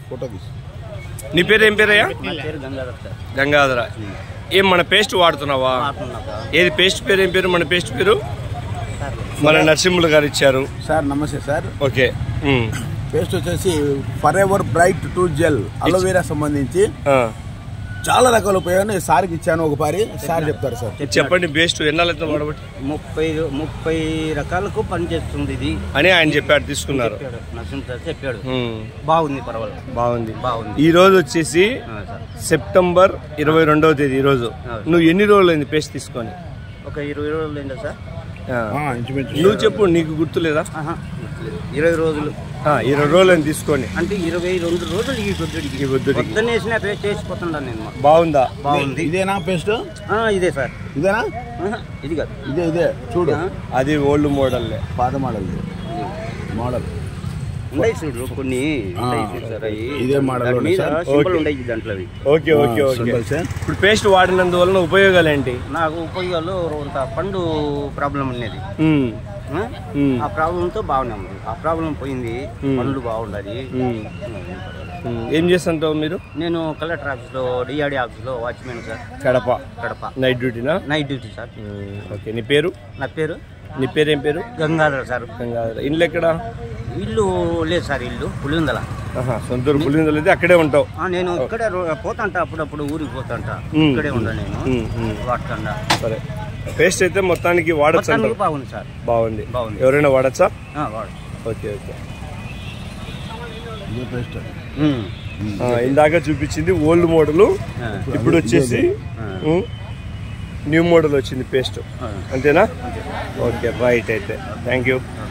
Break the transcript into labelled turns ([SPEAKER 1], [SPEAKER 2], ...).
[SPEAKER 1] Photo తీసి
[SPEAKER 2] నీ పేరు ఏం పేరయ్యా
[SPEAKER 3] నా పేరు గంగాధర్ సార్
[SPEAKER 2] గంగాధర ఏం మన పేస్ట్ వాడుతున్నావా
[SPEAKER 3] మాట్లాడుతున్నా సార్
[SPEAKER 2] ఏది పేస్ట్ పేరు ఏం పేరు మన పేస్ట్ పేరు
[SPEAKER 3] సార్
[SPEAKER 2] మన నరసింహులు గారు ఇచ్చారు
[SPEAKER 1] సార్ నమస్తే సార్
[SPEAKER 2] ఓకే ఉమ్.
[SPEAKER 1] పేస్ట్ వచ్చేసి forever bright two gel aloe vera సంబంధించి
[SPEAKER 2] ఆ.
[SPEAKER 1] చాలా రకాల ఉపయోగాలు సార్కి ఇచ్చాను ఒక పారి సార్ చెప్తారు సార్
[SPEAKER 2] చెప్పండి పేస్ట్ ఎన్నాళ్ళతో వాడబట్టి
[SPEAKER 3] ముప్పై ముప్పై రకాలకు పనిచేస్తుంది ఇది
[SPEAKER 2] అని ఆయన చెప్పాడు తీసుకున్నారు
[SPEAKER 3] చెప్పాడు నరసింహ సార్ చెప్పాడు
[SPEAKER 2] ఉమ్.
[SPEAKER 3] బాగుంది పర్వాలేదు
[SPEAKER 2] బాగుంది
[SPEAKER 3] బాగుంది
[SPEAKER 2] ఈ రోజు వచ్చేసి
[SPEAKER 3] ఆ, సార్
[SPEAKER 2] సెప్టెంబర్ ఇరవై రెండవ తేదీ ఈ రోజు
[SPEAKER 3] అవును.
[SPEAKER 2] నువ్వు ఎన్ని రోజులు అయింది పేస్ట్ తీసుకొని
[SPEAKER 3] ఒక ఇరవై రోజులు ఏంటో సార్
[SPEAKER 2] ఆ.
[SPEAKER 1] ఆ, ఇంచుమించు
[SPEAKER 2] నువ్వు చెప్పు నీకు గుర్తులేదా
[SPEAKER 3] ఆహా, ఇరవై రోజులు
[SPEAKER 2] ఆ, ఇరవై రోజులు అయింది తీసుకొని
[SPEAKER 3] అంటే ఇరవై రెండు రోజులు ఈ బుద్ధుడికి
[SPEAKER 2] ఈ బుద్ధుడికి.
[SPEAKER 3] పొద్దున్నేసిన పేస్ట్ చేసిపోతుండా నేను మా.
[SPEAKER 2] బాగుందా
[SPEAKER 3] బాగుంది
[SPEAKER 1] ఇదేనా పేస్ట్
[SPEAKER 3] ఆ, ఇదే సార్
[SPEAKER 1] ఇదేనా
[SPEAKER 3] ఆహా, ఇది కాదు
[SPEAKER 1] ఇదే ఇదే చూడు
[SPEAKER 3] ఆ,
[SPEAKER 2] అది ఓల్డ్ మోడల్లే
[SPEAKER 1] పాత మోడల్ ఇది.
[SPEAKER 3] ఇది.
[SPEAKER 1] మోడల్
[SPEAKER 3] ఉన్నాయి చూడు కొన్ని ఉన్నాయి చూడు సార్ అవి.
[SPEAKER 1] ఇదే మోడల్
[SPEAKER 3] దాని మీద
[SPEAKER 1] సార్.
[SPEAKER 3] Symbol
[SPEAKER 2] okay.
[SPEAKER 3] ఉన్నాయి దాంట్లో అవి
[SPEAKER 2] ఓకే ఓకే
[SPEAKER 1] ఆ,
[SPEAKER 2] ఓకే
[SPEAKER 1] symbols ఏ?
[SPEAKER 2] ఇప్పుడు పేస్ట్ వాడినందువలన ఉపయోగాలు ఏంటి
[SPEAKER 3] నాకు ఉపయోగాలు కొంత పండు ప్రాబ్లం ఉన్నది
[SPEAKER 2] ఉమ్,
[SPEAKER 3] ఆ?
[SPEAKER 2] ఉమ్,
[SPEAKER 3] ఆ ప్రాబ్లంతో బాగానే ఉంది ఆ ప్రాబ్లం పోయింది పండ్లు బాగుండాలి
[SPEAKER 2] ఉమ్, ఉమ్. ఏం చేస్తుంటావు మీరు
[SPEAKER 3] నేను కలెక్టర్ ఆఫీస్లో డిఆర్డి ఆఫీస్లో watchman sir
[SPEAKER 2] Kadapa
[SPEAKER 3] Kadapa
[SPEAKER 2] night డ్యూటీనా
[SPEAKER 3] night duty sir
[SPEAKER 2] um, okay నీ పేరు
[SPEAKER 3] నా పేరు
[SPEAKER 2] నీ పేరు ఏం పేరు
[SPEAKER 3] గంగాధర్ సార్
[SPEAKER 2] గంగాధర ఇల్లు ఎక్కడ
[SPEAKER 3] ఇల్లు లేదు సార్ ఇల్లు పులిందల
[SPEAKER 2] ఆహా, సొంత ఊరు పులిందలు అయితే అక్కడే ఉంటావు
[SPEAKER 3] ఆ, నేను ఇక్కడే రో- పోతాంట అప్పుడప్పుడు ఊరికి పోతాంట
[SPEAKER 2] ఉమ్.
[SPEAKER 3] ఇక్కడే ఉండా నేను
[SPEAKER 2] ఉమ్, ఉమ్.
[SPEAKER 3] వాడతాండా
[SPEAKER 2] సరే పేస్ట్ అయితే మొత్తానికి వాడచ్చు
[SPEAKER 3] మొత్తానికి
[SPEAKER 2] అంటావు
[SPEAKER 3] బాగుంది సార్
[SPEAKER 2] బాగుంది
[SPEAKER 3] బాగుంది.
[SPEAKER 2] ఎవరైనా వాడచ్చా
[SPEAKER 3] ఆ, వాడు
[SPEAKER 2] ఓకే ఓకే
[SPEAKER 1] ఇదే పేస్ట్
[SPEAKER 3] ఉమ్.
[SPEAKER 2] ఆ, ఇందాక చూపించింది ఓల్డ్ మోడల్
[SPEAKER 3] ఆ,
[SPEAKER 2] ఇప్పుడు వచ్చేసి ఉమ్, న్యూ మోడల్ వచ్చింది పేస్ట్
[SPEAKER 3] ఆ.
[SPEAKER 2] అంతేనా ఓకే రైట్ అయితే థ్యాంక్ యూ
[SPEAKER 3] ఆ.